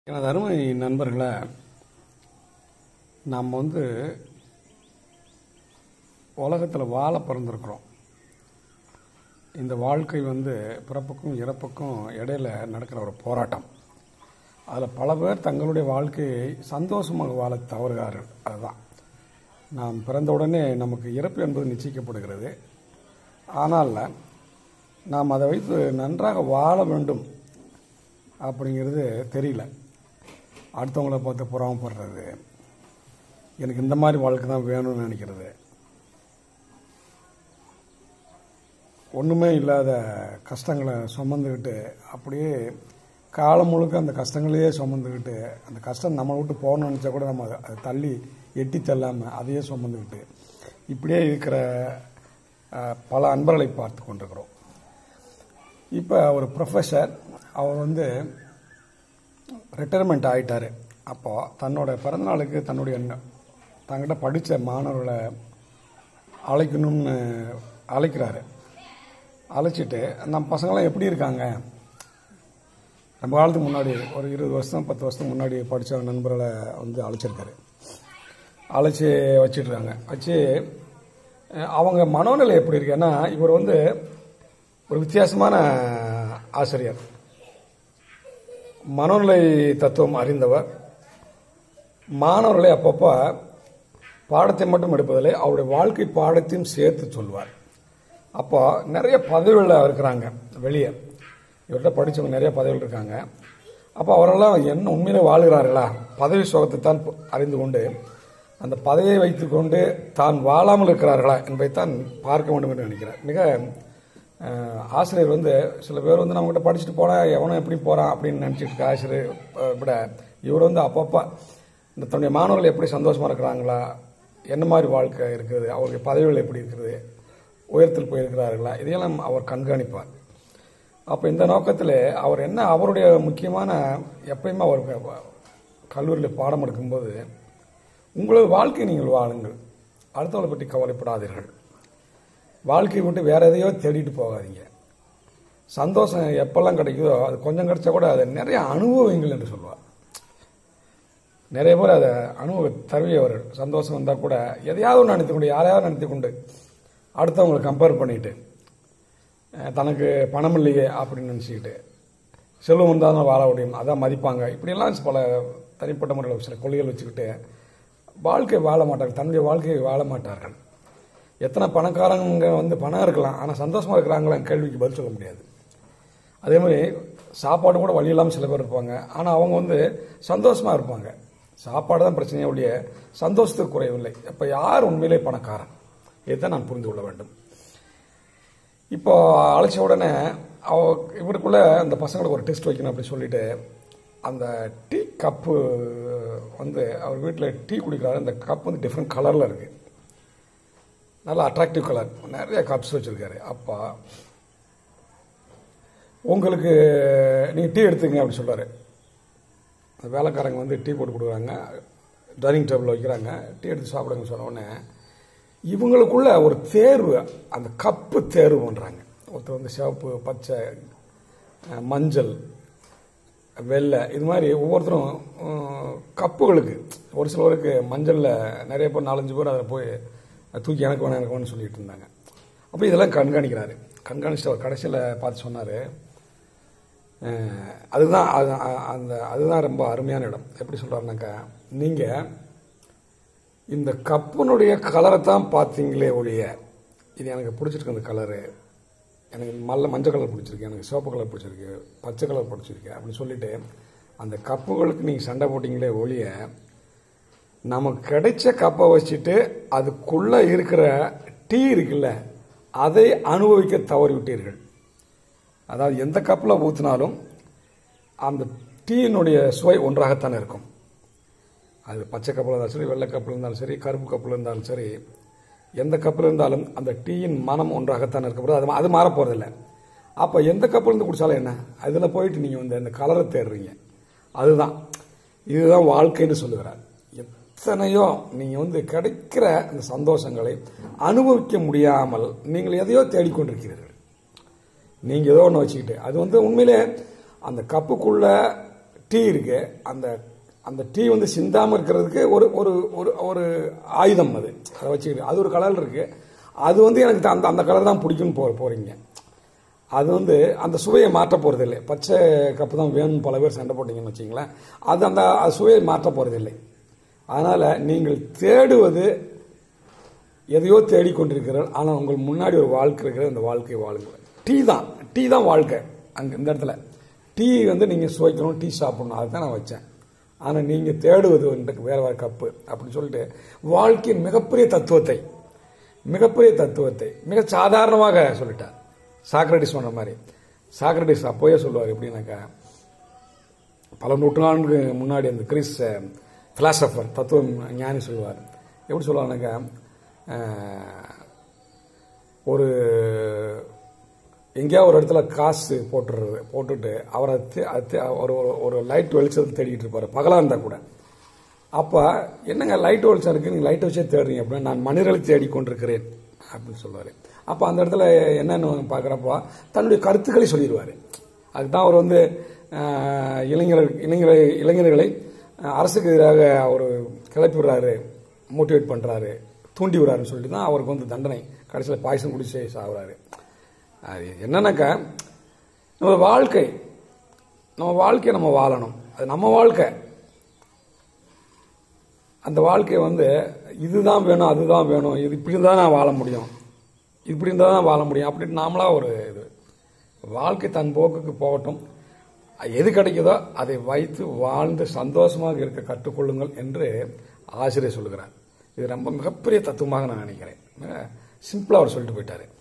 எனது அருமை நண்பர்களே நாம் வந்து உலகத்தில் வாழ பிறந்திருக்கிறோம் இந்த வாழ்க்கை வந்து பிறப்புக்கும் இறப்புக்கும் இடையில நடக்கிற ஒரு போராட்டம் அதில் பல பேர் தங்களுடைய வாழ்க்கையை சந்தோஷமாக வாழ தவறுகிறார்கள் அதுதான் நாம் பிறந்த உடனே நமக்கு இறப்பு என்பது நிச்சயிக்கப்படுகிறது ஆனால் நாம் அதை வைத்து நன்றாக வாழ வேண்டும் அப்படிங்கிறது தெரியல அடுத்தவங்கள பார்த்து புறாமப்படுறது எனக்கு இந்த மாதிரி வாழ்க்கை தான் வேணும்னு நினைக்கிறது ஒன்றுமே இல்லாத கஷ்டங்களை சுமந்துக்கிட்டு அப்படியே காலம் முழுக்க அந்த கஷ்டங்களையே சுமந்துக்கிட்டு அந்த கஷ்டம் நம்மளை விட்டு போகணும்னு நினச்சா கூட நம்ம அதை தள்ளி எட்டி தள்ளாமல் அதையே சுமந்துக்கிட்டு இப்படியே இருக்கிற அஹ், பல அன்பர்களை பார்த்து கொண்டிருக்கிறோம் இப்போ ஒரு ப்ரொஃபஸர் அவர் வந்து ரிட்டையர்மெண்ட் ஆகிட்டார் அப்போ தன்னோட பிறந்தநாளுக்கு தன்னுடைய ந- தங்கிட்ட படித்த மாணவர்களை அழைக்கணும்னு அழைக்கிறாரு அழைச்சிட்டு நம்ம பசங்களாம் எப்படி இருக்காங்க நம்ம காலத்துக்கு முன்னாடி ஒரு இருபது வருஷம் பத்து வருஷத்துக்கு முன்னாடி படித்த நண்பர்களை வந்து அழைச்சிருக்காரு அழைச்சி வச்சிட்ருக்காங்க வச்சு அஹ், அவங்க மனோநிலை எப்படி இருக்கு ஏன்னா இவர் வந்து ஒரு வித்தியாசமான ஆசிரியர் மனோநிலை தத்துவம் அறிந்தவர் மாணவர்களை அப்பப்போ பாடத்தை மட்டும் எடுப்பதில்லை அவருடைய வாழ்க்கை பாடத்தையும் சேர்த்து சொல்வார் அப்போ நிறைய பதவிகளில் இருக்கிறாங்க வெளியே இவர்கிட்ட படித்தவங்க நிறைய பதவிகள் இருக்காங்க அப்போ அவரெல்லாம் என்ன உண்மையிலே வாழ்கிறார்களா பதவி சுகத்தை தான் அறிந்து கொண்டு அந்த பதவியை வைத்துக்கொண்டு தான் வாழாமல் இருக்கிறார்களா என்பதைத்தான் பார்க்க வேண்டும் என்று நினைக்கிறேன் மிக அஹ், ஆசிரியர் வந்து சில பேர் வந்து நம்மகிட்ட படிச்சுட்டு போனால் எவனும் எப்படி போகிறான் அப்படின்னு நினச்சிட்டு இருக்க ஆசிரியர் அஹ், விட இவர் வந்து அப்பப்போ இந்த தன்னுடைய மாணவர்கள் எப்படி சந்தோஷமாக இருக்கிறாங்களா என்ன மாதிரி வாழ்க்கை இருக்குது அவருடைய பதவிகள் எப்படி இருக்குது உயரத்தில் போயிருக்கிறார்களா இதையெல்லாம் அவர் கண்காணிப்பார் அப்போ இந்த நோக்கத்தில் அவர் என்ன அவருடைய முக்கியமான எப்பயுமே அவர் க- கல்லூரியில் பாடம் எடுக்கும்போது உங்களது வாழ்க்கை நீங்கள் வாழுங்கள் அடுத்தவளை பற்றி கவலைப்படாதீர்கள் வாழ்க்கையை விட்டு வேற எதையோ தேடிட்டு போகாதீங்க சந்தோஷம் எப்பெல்லாம் கிடைக்குதோ அது கொஞ்சம் கிடைச்சா கூட அதை நிறைய அனுபவிங்கள் என்று சொல்லுவார் நிறைய பேர் அதை அனுபவ தருவியவர்கள் சந்தோஷம் வந்தால் கூட எதையாவது ஒன்று நினைத்து கொண்டு யாரையாவது நினைத்து கொண்டு அடுத்தவங்களை கம்பேர் பண்ணிட்டு அஹ், தனக்கு பணம் இல்லையே அப்படின்னு நினச்சிக்கிட்டு செல்வம் வந்தால் தான் வாழ முடியும் அதான் மதிப்பாங்க இப்படியெல்லாம் பல தனிப்பட்ட முறையில் சில கொள்கைகள் வச்சுக்கிட்டு வாழ்க்கை வாழ மாட்டார்கள் தன்னுடைய வாழ்க்கையை வாழ மாட்டார்கள் எத்தனை பணக்காரங்க வந்து பணம் இருக்கலாம் ஆனால் சந்தோஷமாக இருக்கிறாங்களா கேள்விக்கு பதில் சொல்ல முடியாது அதே மாதிரி சாப்பாடு கூட வழி இல்லாமல் சில பேர் இருப்பாங்க ஆனால் அவங்க வந்து சந்தோஷமாக இருப்பாங்க சாப்பாடு தான் பிரச்சனையே ஒழிய சந்தோஷத்துக்கு குறைவில்லை அப்போ யார் உண்மையிலே பணக்காரன் இதைத்தான் நான் புரிந்து கொள்ள வேண்டும் இப்போ அழைச்ச உடனே அவ இவருக்குள்ள அந்த பசங்களுக்கு ஒரு டெஸ்ட் வைக்கணும் அப்படின்னு சொல்லிட்டு அந்த டீ கப்பு வந்து அவர் வீட்டில் டீ குடிக்கிறாரு அந்த கப் வந்து டிஃப்ரெண்ட் கலரில் இருக்கு நல்ல அட்ராக்டிவ் கலர் நிறைய கப்ஸ் வச்சிருக்காரு அப்பா உங்களுக்கு நீங்கள் டீ எடுத்துங்க அப்படின்னு சொல்றாரு அந்த வேலைக்காரங்க வந்து டீ போட்டு கொடுக்குறாங்க டைனிங் டேபிள் வைக்கிறாங்க டீ எடுத்து சாப்பிடுங்கன்னு சொன்ன உடனே இவங்களுக்குள்ள ஒரு தேர்வு அந்த கப்பு தேர்வு பண்ணுறாங்க ஒருத்தர் வந்து சிவப்பு பச்சை அஹ், மஞ்சள் வெள்ளை இது மாதிரி ஒவ்வொருத்தரும் உம், கப்புகளுக்கு ஒரு சிலருக்கு மஞ்சளில் நிறைய பேர் நாலஞ்சு பேர் அதில் போய் "அது தூக்கி எனக்கு வேணாம் எனக்கு வேணும்னு சொல்லிட்டு இருந்தாங்க அப்போ இதெல்லாம் கண்காணிக்கிறாரு கண்காணிச்சுட்டு அவர் கடைசியில் பார்த்து சொன்னார் அதுதான் அது- அ- அந்த அதுதான் ரொம்ப அருமையான இடம் எப்படி சொல்கிறாருனாக்கா நீங்கள் இந்த கப்புனுடைய கலரை தான் பார்த்தீங்களே ஒழிய இது எனக்கு பிடிச்சிருக்கு அந்த கலரு எனக்கு மல்ல மஞ்சள் கலர் பிடிச்சிருக்கு எனக்கு சிவப்பு கலர் பிடிச்சிருக்கு பச்சை கலர் பிடிச்சிருக்கு அப்படின்னு சொல்லிட்டு அந்த கப்புகளுக்கு நீங்கள் சண்டை போட்டிங்களே ஒழிய நமக்கு கிடைச்ச கப்பை வச்சுட்டு அதுக்குள்ளே இருக்கிற டீ இருக்குல்ல அதை அனுபவிக்க தவறிவிட்டீர்கள் அதாவது எந்த கப்பில் ஊற்றினாலும் அந்த டீயினுடைய சுவை ஒன்றாகத்தான் இருக்கும் அது பச்சை கப்பில் இருந்தாலும் சரி வெள்ளை கப்பில் இருந்தாலும் சரி கருப்பு கப்பில் இருந்தாலும் சரி எந்த கப்பில் இருந்தாலும் அந்த டீயின் மனம் ஒன்றாகத்தான் இருக்கப்படுது அது அது மாற போகிறதில்ல அப்போ எந்த கப்பில் இருந்து குடித்தாலும் என்ன அதில் போயிட்டு நீங்கள் வந்து அந்த கலரை தேடுறீங்க அதுதான் இதுதான் வாழ்க்கைன்னு சொல்லுகிறார் எத்தனையோ நீங்கள் வந்து கிடைக்கிற அந்த சந்தோஷங்களை அனுபவிக்க முடியாமல் நீங்கள் எதையோ தேடிக்கொண்டிருக்கிறீர்கள் நீங்கள் ஏதோ ஒன்று வச்சுக்கிட்டு அது வந்து உண்மையிலே அந்த கப்புக்குள்ள டீ இருக்கு அந்த அந்த டீ வந்து சிந்தாம இருக்கிறதுக்கு ஒரு ஒரு ஒரு ஒரு ஆயுதம் அது அதை வச்சுக்கிட்டு அது ஒரு கலர் இருக்கு அது வந்து எனக்கு அந்த அந்த கலர் தான் பிடிக்கும்னு போ போறீங்க அது வந்து அந்த சுவையை மாற்ற போறது இல்லை பச்சை கப்பு தான் வேணும்னு பல பேர் சண்டை போட்டீங்கன்னு வச்சிங்களேன் அது அந்த அது சுவையை மாற்ற போறது இல்லை அதனால நீங்கள் தேடுவது எதையோ தேடிக்கொண்டிருக்கிறீர்கள் ஆனால் உங்கள் முன்னாடி ஒரு வாழ்க்கை இருக்கிறது அந்த வாழ்க்கையை வாழுங்கள் டீ தான் டீ தான் வாழ்க்கை அங்கே இந்த இடத்துல டீ வந்து நீங்கள் சுவைக்கணும் டீ சாப்பிடணும் அதுதான் நான் வச்சேன் ஆனால் நீங்கள் தேடுவது வந்து வேற வேற கப்பு அப்படின்னு சொல்லிட்டு வாழ்க்கையின் மிகப்பெரிய தத்துவத்தை மிகப்பெரிய தத்துவத்தை மிக சாதாரணமாக சொல்லிட்டார் சாக்ரட்டிஸ் சொன்ன மாதிரி சாக்ரட்டிஸ் அப்போயே சொல்லுவார் எப்படின்னாக்கா பல நூற்றாண்டுக்கு முன்னாடி அந்த கிறிஸ் பிலாசபர் தத்துவம் ஞானி சொல்லுவார் எப்படி சொல்லுவாருனாக்கா அஹ், ஒரு எங்கேயா ஒரு இடத்துல காசு போட்டுறது போட்டுட்டு அவரை தே- அது தே- ஒரு ஒரு- ஒரு லைட் வெளிச்சத்தை தேடிட்டு இருப்பாரு பகலா இருந்தா கூட அப்ப என்னங்க லைட் வெளிச்சம் இருக்கு நீங்க லைட் வச்சே தேடுறீங்க அப்படின்னா நான் மனிதர்களை தேடிக் கொண்டிருக்கிறேன் அப்படின்னு சொல்லுவாரு அப்ப அந்த இடத்துல என்னன்னு பாக்குறப்ப தன்னுடைய கருத்துக்களை சொல்லிடுவாரு அதுதான் அவர் வந்து அஹ், இளைஞர்கள் இளைஞரை இளைஞர்களை அஹ், அரசுக்கு எதிராக அவர் கிளப்பி விடுறாரு மோட்டிவேட் பண்றாரு தூண்டி விடுறாருன்னு சொல்லிட்டு தான் அவருக்கு வந்து தண்டனை கடைசியில் பாயசம் குடிச்சு சாகுறாரு அது என்னன்னாக்கா நம்ம வாழ்க்கை நம்ம வாழ்க்கையை நம்ம வாழணும் அது நம்ம வாழ்க்கை அந்த வாழ்க்கை வந்து இதுதான் வேணும் அதுதான் வேணும் இது இப்படி தான் நான் வாழ முடியும் இப்படி இருந்தால் தான் வாழ முடியும் அப்படின்னு நாமளா ஒரு இது வாழ்க்கை தன் போக்குக்கு போகட்டும் எது கிடைக்குதோ அதை வைத்து வாழ்ந்து சந்தோஷமாக இருக்க கற்றுக்கொள்ளுங்கள் என்று ஆசிரியர் சொல்லுகிறார் இது ரொம்ப மிகப்பெரிய தத்துவமாக நான் நினைக்கிறேன் சிம்பிளா அவர் சொல்லிட்டு போயிட்டாரு